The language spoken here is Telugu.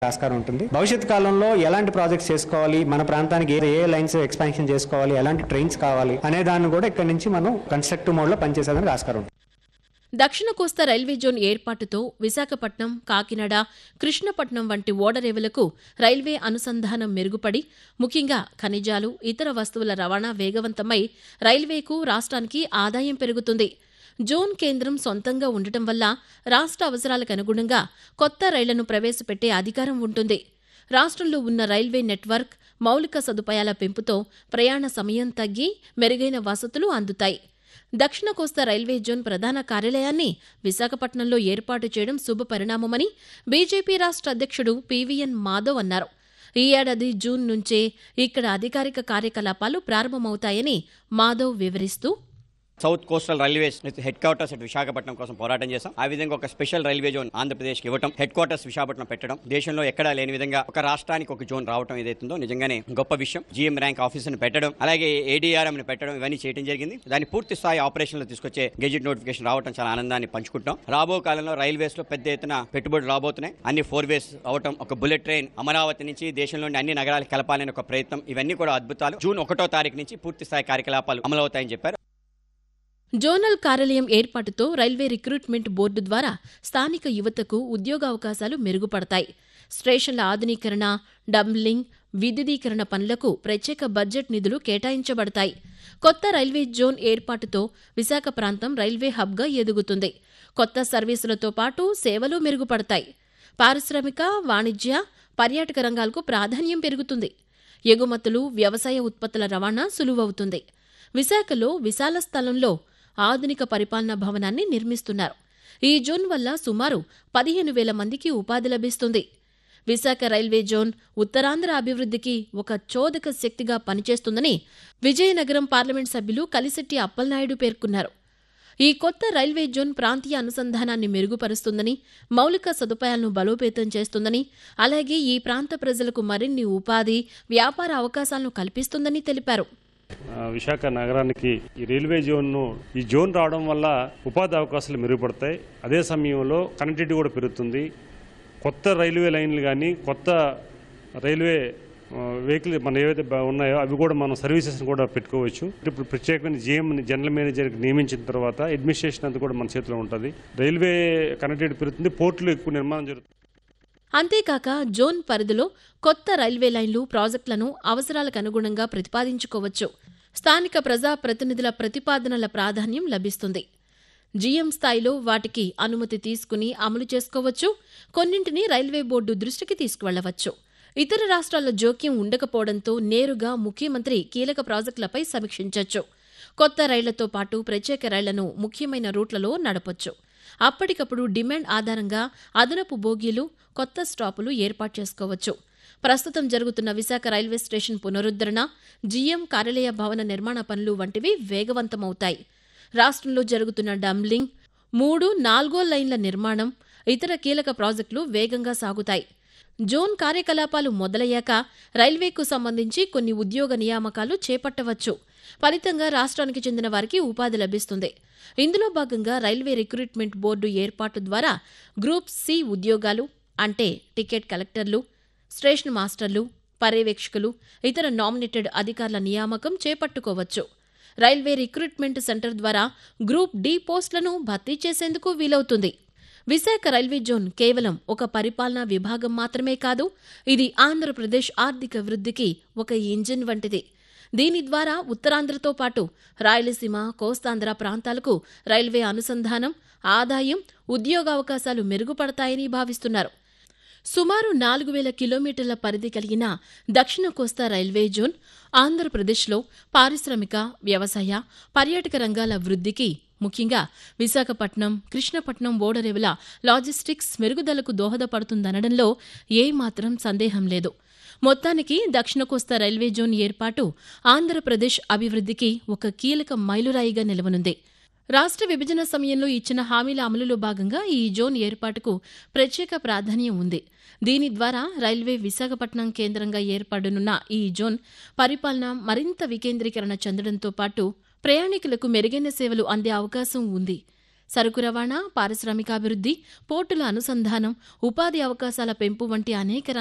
ఆస్కారం ఉంటుంది భవిష్యత్ కాలంలో ఎలాంటి ప్రాజెక్ట్స్ చేసుకోవాలి మన ప్రాంతానికి ఏ ఏ లైన్స్ ఎక్స్పాన్షన్ చేసుకోవాలి ఎలాంటి ట్రైన్స్ కావాలి అనే దాన్ని కూడా ఇక్కడ నుంచి మనం కన్స్ట్రక్టివ్ మోడ్ లో పనిచేసేదానికి ఆస్కారం ఉంటుంది దక్షిణ కోస్తా రైల్వే జోన్ ఏర్పాటుతో విశాఖపట్నం కాకినాడ కృష్ణపట్నం వంటి ఓడరేవులకు రైల్వే అనుసంధానం మెరుగుపడి ముఖ్యంగా ఖనిజాలు ఇతర వస్తువుల రవాణా వేగవంతమై రైల్వేకు రాష్ట్రానికి ఆదాయం పెరుగుతుంది జోన్ కేంద్రం సొంతంగా ఉండటం వల్ల రాష్ట్ర అవసరాలకు అనుగుణంగా కొత్త రైళ్లను ప్రవేశపెట్టే అధికారం ఉంటుంది రాష్ట్రంలో ఉన్న రైల్వే నెట్వర్క్ మౌలిక సదుపాయాల పెంపుతో ప్రయాణ సమయం తగ్గి మెరుగైన వసతులు అందుతాయి దక్షిణ కోస్తా రైల్వే జోన్ ప్రధాన కార్యాలయాన్ని విశాఖపట్నంలో ఏర్పాటు చేయడం శుభ పరిణామమని బీజేపీ రాష్ట్ర అధ్యక్షుడు పీవీఎన్ మాధవ్ అన్నారు ఈ ఏడాది జూన్ నుంచే ఇక్కడ అధికారిక కార్యకలాపాలు ప్రారంభమవుతాయని మాధవ్ వివరిస్తూ South Coastal Railways headquarters at Visakhapatnam కోసం పోరాటం చేశాం ఆ విధంగా ఒక స్పెషల్ రైల్వే జోన్ ఆంధ్రప్రదేశ్కి ఇవ్వడం హెడ్ క్వార్టర్స్ విశాఖపట్నం పెట్టడం దేశంలో ఎక్కడా లేని విధంగా ఒక రాష్ట్రానికి ఒక జోన్ రావడం ఏదైతుందో నిజంగానే గొప్ప విషయం జీఎం ర్యాంక్ ఆఫీసర్ని పెట్టడం అలాగే ఏడీఆర్ఎం ని పెట్టడం ఇవన్నీ చేయడం జరిగింది దాన్ని పూర్తి స్థాయి ఆపరేషన్లో తీసుకొచ్చే గెజిట్ నోటిఫికేషన్ రావడం చాలా ఆనందాన్ని పంచుకుంటాం రాబో కాలంలో రైల్వేస్ లో పెద్ద ఎత్తున పెట్టుబడులు రాబోతున్నాయి అన్ని ఫోర్ వేస్ అవటం ఒక బుల్లెట్ ట్రైన్ అమరావతి నుంచి దేశంలోని అన్ని నగరాలకు కలపాలని ఒక ప్రయత్నం ఇవన్నీ కూడా అద్భుతాలు జూన్ ఒకటో తారీఖు నుంచి పూర్తి స్థాయి కార్యకలాపాలు అమలవుతాయని చెప్పారు జోనల్ కార్యాలయం ఏర్పాటుతో రైల్వే రిక్రూట్మెంట్ బోర్డు ద్వారా స్థానిక యువతకు ఉద్యోగావకాశాలు మెరుగుపడతాయి స్టేషన్ల ఆధునీకరణ డంబ్లింగ్ విద్యుదీకరణ పనులకు ప్రత్యేక బడ్జెట్ నిధులు కేటాయించబడతాయి కొత్త రైల్వే జోన్ ఏర్పాటుతో విశాఖ ప్రాంతం రైల్వే హబ్గా ఎదుగుతుంది కొత్త సర్వీసులతో పాటు సేవలు మెరుగుపడతాయి పారిశ్రామిక వాణిజ్య పర్యాటక రంగాలకు ప్రాధాన్యం పెరుగుతుంది ఎగుమతులు వ్యవసాయ ఉత్పత్తుల రవాణా సులువవుతుంది విశాఖలో విశాల స్థలంలో ఆధునిక పరిపాలనా భవనాన్ని నిర్మిస్తున్నారు ఈ జోన్ వల్ల సుమారు పదిహేను వేల మందికి ఉపాధి లభిస్తుంది విశాఖ రైల్వే జోన్ ఉత్తరాంధ్ర అభివృద్ధికి ఒక చోదక శక్తిగా పనిచేస్తుందని విజయనగరం పార్లమెంట్ సభ్యులు కలిశెట్టి అప్పలనాయుడు పేర్కొన్నారు ఈ కొత్త రైల్వే జోన్ ప్రాంతీయ అనుసంధానాన్ని మెరుగుపరుస్తుందని మౌలిక సదుపాయాలను బలోపేతం చేస్తుందని అలాగే ఈ ప్రాంత ప్రజలకు మరిన్ని ఉపాధి వ్యాపార అవకాశాలను కల్పిస్తుందని తెలిపారు ఆ, విశాఖ నగరానికి ఈ రైల్వే జోన్ను ఈ జోన్ రావడం వల్ల ఉపాధి అవకాశాలు మెరుగుపడతాయి అదే సమయంలో కనెక్టివిటీ కూడా పెరుగుతుంది కొత్త రైల్వే లైన్లు కానీ కొత్త రైల్వే వెహికల్ మన ఏవైతే బా- ఉన్నాయో అవి కూడా మనం సర్వీసెస్ కూడా పెట్టుకోవచ్చు ఇప్పుడు ప్రత్యేకమైన జీఎం జనరల్ మేనేజర్కి నియమించిన తర్వాత అడ్మినిస్ట్రేషన్ అంతా కూడా మన చేతిలో ఉంటుంది రైల్వే కనెక్టివిటీ పెరుగుతుంది పోర్టులు ఎక్కువ నిర్మాణం జరుగుతుంది అంతేకాక జోన్ పరిధిలో కొత్త రైల్వే లైన్లు ప్రాజెక్టులను అవసరాలకు అనుగుణంగా ప్రతిపాదించుకోవచ్చు స్థానిక ప్రజా ప్రతినిధుల ప్రతిపాదనల ప్రాధాన్యం లభిస్తుంది జీఎం స్థాయిలో వాటికి అనుమతి తీసుకుని అమలు చేసుకోవచ్చు కొన్నింటిని రైల్వే బోర్డు దృష్టికి తీసుకువెళ్లవచ్చు ఇతర రాష్ట్రాల జోక్యం ఉండకపోవడంతో నేరుగా ముఖ్యమంత్రి కీలక ప్రాజెక్టులపై సమీక్షించవచ్చు కొత్త రైళ్లతో పాటు ప్రత్యేక రైళ్లను ముఖ్యమైన రూట్లలో నడపొచ్చు అప్పటికప్పుడు డిమాండ్ ఆధారంగా అదనపు బోగీలు కొత్త స్టాపులు ఏర్పాటు చేసుకోవచ్చు ప్రస్తుతం జరుగుతున్న విశాఖ రైల్వే స్టేషన్ పునరుద్ధరణ జీఎం కార్యాలయ భవన నిర్మాణ పనులు వంటివి వేగవంతమవుతాయి రాష్ట్రంలో జరుగుతున్న డంబ్లింగ్ మూడు నాలుగో లైన్ల నిర్మాణం ఇతర కీలక ప్రాజెక్టులు వేగంగా సాగుతాయి జోన్ కార్యకలాపాలు మొదలయ్యాక రైల్వేకు సంబంధించి కొన్ని ఉద్యోగ నియామకాలు చేపట్టవచ్చు ఫలితంగా రాష్ట్రానికి చెందిన వారికి ఉపాధి లభిస్తుంది ఇందులో భాగంగా రైల్వే రిక్రూట్మెంట్ బోర్డు ఏర్పాటు ద్వారా గ్రూప్ సి ఉద్యోగాలు అంటే టికెట్ కలెక్టర్లు స్టేషన్ మాస్టర్లు పర్యవేక్షకులు ఇతర నామినేటెడ్ అధికారుల నియామకం చేపట్టుకోవచ్చు రైల్వే రిక్రూట్మెంట్ సెంటర్ ద్వారా గ్రూప్ డి పోస్టులను భర్తీ చేసేందుకు వీలవుతుంది విశాఖ రైల్వే జోన్ కేవలం ఒక పరిపాలనా విభాగం మాత్రమే కాదు ఇది ఆంధ్రప్రదేశ్ ఆర్థిక వృద్ధికి ఒక ఇంజిన్ వంటిది దీని ద్వారా ఉత్తరాంధ్రతో పాటు రాయలసీమ కోస్తాంధ్ర ప్రాంతాలకు రైల్వే అనుసంధానం ఆదాయం ఉద్యోగావకాశాలు మెరుగుపడతాయని భావిస్తున్నారు సుమారు నాలుగు వేల కిలోమీటర్ల పరిధి కలిగిన దక్షిణ కోస్తా రైల్వే జోన్ ఆంధ్రప్రదేశ్లో పారిశ్రామిక వ్యవసాయ పర్యాటక రంగాల వృద్ధికి ముఖ్యంగా విశాఖపట్నం కృష్ణపట్నం ఓడరేవుల లాజిస్టిక్స్ మెరుగుదలకు దోహదపడుతుందనడంలో ఏమాత్రం సందేహం లేదు మొత్తానికి దక్షిణ కోస్తా రైల్వే జోన్ ఏర్పాటు ఆంధ్రప్రదేశ్ అభివృద్ధికి ఒక కీలక మైలురాయిగా నిలవనుంది రాష్ట్ర విభజన సమయంలో ఇచ్చిన హామీల అమలులో భాగంగా ఈ జోన్ ఏర్పాటుకు ప్రత్యేక ప్రాధాన్యం ఉంది దీని ద్వారా రైల్వే విశాఖపట్నం కేంద్రంగా ఏర్పడనున్న ఈ జోన్ పరిపాలన మరింత వికేంద్రీకరణ చెందడంతో పాటు ప్రయాణికులకు మెరుగైన సేవలు అందే అవకాశం ఉంది సరుకు రవాణా పారిశ్రామికాభివృద్ధి పోర్టుల అనుసంధానం ఉపాధి అవకాశాల పెంపు వంటి అనేక